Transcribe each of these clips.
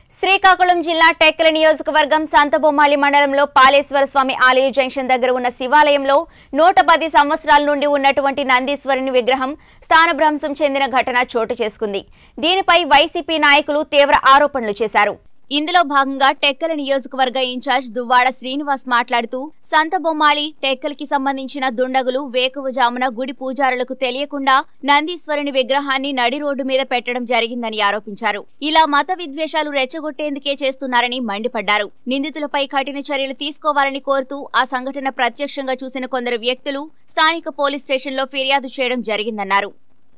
శ్రీకాకుళం జిల్లా టెక్కల నియోజకవర్గం సంతబొమ్మాలి మండలంలో పాలేశ్వర స్వామి ఆలయ జంక్షన్ దగ్గర ఉన్న శివాలయంలో నూట పది సంవత్సరాల నుండి ఉన్నటువంటి నందీశ్వరుని విగ్రహం స్థానభ్రంశం చెందిన ఘటన చోటు చేసుకుంది దీనిపై వైసీపీ నాయకులు తీవ్ర ఆరోపణలు చేశారు ఇందులో భాగంగా టెక్కల నియోజకవర్గ ఇన్ఛార్జ్ దువ్వాడ శ్రీనివాస్ మాట్లాడుతూ సంతబొమ్మాలి టెక్కలకి సంబంధించిన దుండగులు వేకువజామున గుడి పూజారులకు తెలియకుండా నందీశ్వరుని విగ్రహాన్ని నడి రోడ్డు మీద పెట్టడం జరిగిందని ఆరోపించారు ఇలా మత విద్వేషాలు రెచ్చగొట్టేందుకే చేస్తున్నారని మండిపడ్డారు నిందితులపై కఠిన చర్యలు తీసుకోవాలని కోరుతూ ఆ సంఘటన ప్రత్యక్షంగా చూసిన కొందరు వ్యక్తులు స్థానిక పోలీస్ స్టేషన్లో ఫిర్యాదు చేయడం జరిగిందన్నారు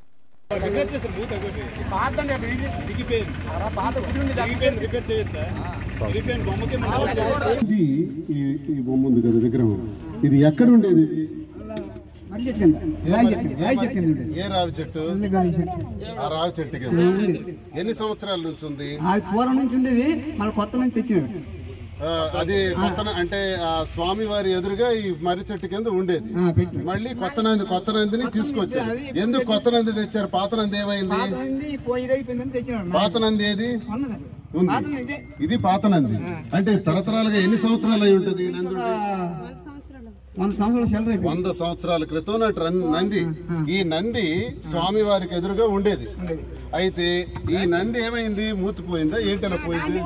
పాతండి అప్పుడు ఇది దిగిపోయింది పాత గుడి నుండి దిగిపోయింది రిపేర్ చేయొచ్చా దిగిపోయింది బొమ్మకి మన ఇది ఈ ఈ బొమ్మ ఉంది కదా విగ్రహం ఇది ఎక్కడ ఉండేది ఇది? మర్రి చెట్టు కింద రాయి చెట్టు కింద, రాయి చెట్టు కింద ఉండేది. ఏ రావి చెట్టు రాయి చెట్టు. ఆ రావి చెట్టు కింద ఎన్ని సంవత్సరాల నుంచి ఉంది ఆ పూర్వం నుంచి ఉండేది మళ్ళీ కొత్త నుంచి తెచ్చినాడు ఆ, అది కొత్త న- అంటే ఆ స్వామి వారి ఎదురుగా ఈ మర్రి చెట్టు కింద ఉండేది ఆ, పెట్టు మళ్ళీ కొత్త నంది కొత్త నందిని తీసుకొచ్చారు ఎందుకు కొత్త నంది తెచ్చారు పాత నంది ఏమైంది పాత నుండి పోయి అయిపోయిందని తెచ్చినాడు పాత నంది ఏది ఉన్నది. ఉంది పాత నుండి ఇది పాత నంది అంటే తరతరాలుగా ఎన్ని సంవత్సరాలు అయి ఉంటుంది ఈ నంది ఉండి? వంద సంవత్సరాలు సెలవు అయిపోయింది వంద సంవత్సరాల క్రితం నాటి రన్- నంది ఈ నంది స్వామి వారికి ఎదురుగా ఉండేది అయితే ఈ నంది ఏమైంది మూతిపోయిందా ఏంటలా పోయింది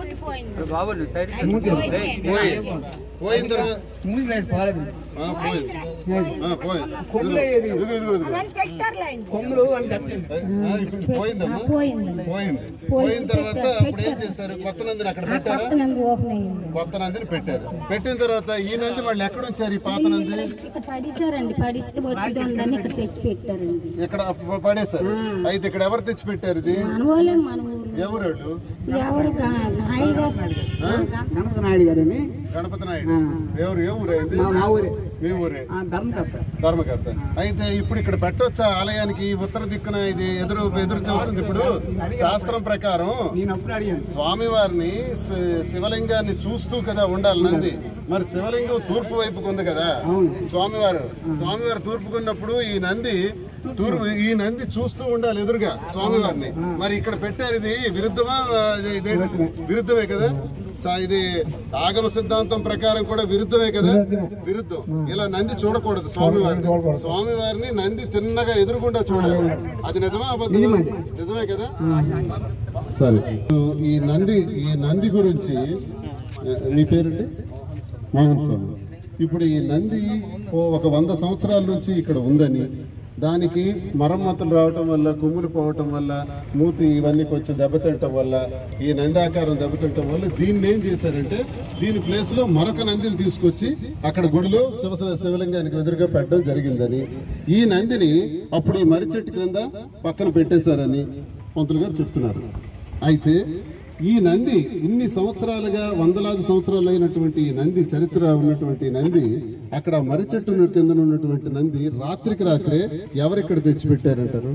పోయి పోయిన తర్వాత మూడు రేటు పోలేదు ఆ, పోయింది ఆ, పోయింది కొమ్ములు అయ్యేది. ఇదిగో, ఇదిగో, ఇదిగో. కొమ్ములు అని కట్టింది ఆ, ఇప్పుడు పోయిందమ్మా పోయింది పోయిన తర్వాత అప్పుడు ఏం చేశారు కొత్త నందిని అక్కడ పెట్టారా కొత్త నందిని పెట్టారు పెట్టిన తర్వాత ఈ నంది మళ్ళీ ఎక్కడ ఉంచారు ఈ పాత నంది ఇక్కడ పడిచారండి పడిస్తే బొట్టిది ఉందని ఇక్కడ తెచ్చి పెట్టారండి ఇక్కడ ప- పడేశారు అయితే ఇక్కడ ఎవరు తెచ్చి పెట్టారు ఇది మనవాళ్ళే మన ఊరు ఎవరు వాళ్ళు? ఎవరు గా- నాయుడు గారు గణపతి నాయుడు గారని గణపతి నాయుడు ఎవరు ఏ ఊరు అయింది మా మా ఊరే మీ ఊరే ఆ ధర్మకర్త ధర్మకర్త అయితే ఇప్పుడు ఇక్కడ పెట్టొచ్చా ఆలయానికి ఈ ఉత్తర దిక్కున ఇది ఎదురు ఎదురు చూస్తుంది ఇప్పుడు శాస్త్రం ప్రకారం నేను అప్పుడు అడిగాను స్వామివారిని శి- శివలింగాన్ని చూస్తూ కదా ఉండాలి నంది మరి శివలింగం తూర్పు వైపుకు ఉంది కదా అవును. స్వామివారు స్వామివారు తూర్పుకున్నప్పుడు ఈ నంది తూర్పు ఈ నంది చూస్తూ ఉండాలి ఎదురుగా స్వామివారిని మరి ఇక్కడ పెట్టారు ఇది విరుద్ధమా ఇది- ఇదేంటి? విరుద్ధమే కదా చా- ఇది ఆగమ సిద్ధాంతం ప్రకారం కూడా విరుద్ధమే కదా విరుద్ధం ఇలా నంది చూడకూడదు స్వామివారిని స్వామివారిని నంది తిన్నగా ఎదురుకుండా చూడాలి అది నిజమా అబద్ధమా నిజమే కదా సరే ఈ నంది ఈ నంది గురించి ఆ, మీ పేరండి మోహన్ స్వామి ఇప్పుడు ఈ నంది ఓ ఒక వంద సంవత్సరాల నుంచి ఇక్కడ ఉందని దానికి మరమ్మతులు రావటం వల్ల కొమ్ములు పోవటం వల్ల మూతి ఇవన్నీ కొంచెం దెబ్బతింటం వల్ల ఈ నంది ఆకారం దెబ్బతింటం వల్ల దీన్ని ఏం చేశారంటే దీని ప్లేస్ లో మరొక నందిని తీసుకొచ్చి అక్కడ గుడిలో శివ శివలింగానికి ఎదురుగా పెట్టడం జరిగిందని ఈ నందిని అప్పుడు ఈ మర్రి చెట్టు క్రింద పక్కన పెట్టేశారని పంతులు గారు చెప్తున్నారు అయితే ఈ నంది ఇన్ని సంవత్సరాలుగా వందలాది సంవత్సరాలు అయినటువంటి ఈ నంది చరిత్ర ఉన్నటువంటి నంది అక్కడ మర్రి చెట్టు కింద ఉన్నటువంటి నంది రాత్రికి రాత్రే ఎవరిక్కడ తెచ్చిపెట్టారంటారు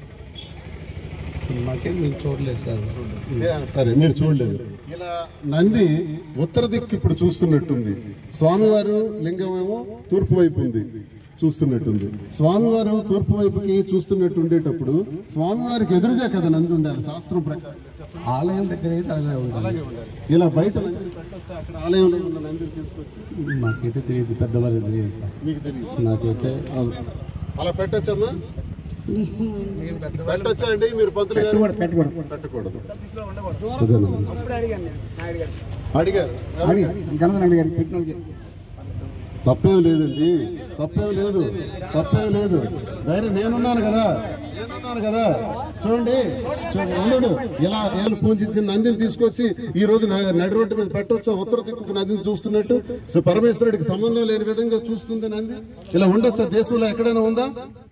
మాకేం మేము చూడలేదు సార్ సరే మీరు చూడలేదు ఇలా నంది ఉత్తర దిక్కు ఇప్పుడు చూస్తున్నట్టుంది స్వామివారు లింగం ఏమో తూర్పు వైపు ఉంది చూస్తున్నట్టుంది స్వామివారు తూర్పు వైపుకి చూస్తున్నట్టు ఉండేటప్పుడు స్వామివారికి ఎదురుగా కదా నంది ఉండాలి శాస్త్రం ప్రకారం ఆలయం దగ్గర అయితే అలాగే ఉండాలి అలాగే ఉండాలి ఇలా బయట నందిని పెట్టొచ్చా అక్కడ ఆలయంలో ఉన్న నందిని తీసుకొచ్చి మాకైతే తెలియదు పెద్దవారు తెలియదు సార్ మీకు తెలియదు నాకైతే ఆ, అలా పెట్టొచ్చమ్మా పెట్టొచ్చా అండి మీరు పంతులు గారు పెట్టకూడదు పెట్టకూడదు పెట్టకూడదు అదేనమ్మా. అప్పుడు అడిగాను నేను నాయుడు గారు అడిగారు అడిగాను గణపతి నాయుడు గారికి పెట్టిన వాళ్ళకి. తప్పేం లేదండి తప్పేం లేదు తప్పేం లేదు ధైర్యం నేనున్నాను కదా నేనున్నాను కదా చూడండి చూడండి ఉండు ఇలా ఏళ్ళు పూజించిన నందిని తీసుకొచ్చి ఈ రోజు న- నడి రోడ్డు మీద పెట్టొచ్చా ఉత్తర దిక్కుకు నందిని చూస్తున్నట్టు సో పరమేశ్వరుడికి సంబంధం లేని విధంగా చూస్తుంది నంది ఇలా ఉండొచ్చా దేశంలో ఎక్కడైనా ఉందా